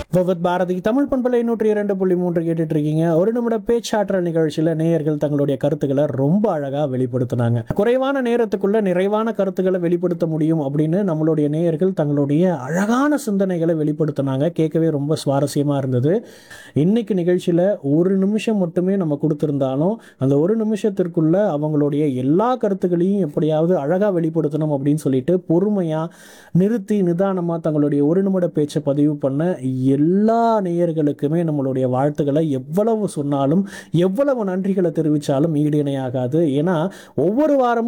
பகவத் பாரதி தமிழ் பண்பலை நூற்றி இரண்டு புள்ளி மூன்று கேட்டுட்டு இருக்கீங்க ஒரு நிமிட பேச்சாற்றல் நிகழ்ச்சியில் நேயர்கள் தங்களுடைய கருத்துக்களை ரொம்ப அழகாக வெளிப்படுத்தினாங்க குறைவான நேரத்துக்குள்ள நிறைவான கருத்துக்களை வெளிப்படுத்த முடியும் அப்படின்னு நம்மளுடைய நேயர்கள் தங்களுடைய அழகான சிந்தனைகளை வெளிப்படுத்தினாங்க கேட்கவே ரொம்ப சுவாரஸ்யமாக இருந்தது இன்னைக்கு நிகழ்ச்சியில் ஒரு நிமிஷம் மட்டுமே நம்ம கொடுத்துருந்தாலும் அந்த ஒரு நிமிஷத்திற்குள்ள அவங்களுடைய எல்லா கருத்துக்களையும் எப்படியாவது அழகாக வெளிப்படுத்தணும் அப்படின்னு சொல்லிட்டு பொறுமையாக நிறுத்தி நிதானமாக தங்களுடைய ஒரு நிமிட பேச்சை பதிவு பண்ண எல்லா நேயர்களுக்குமே நம்மளுடைய வாழ்த்துக்களை எவ்வளவு சொன்னாலும் எவ்வளவு நன்றிகளை தெரிவித்தாலும் ஈடு இணையாகாது ஏன்னா ஒவ்வொரு வாரமும்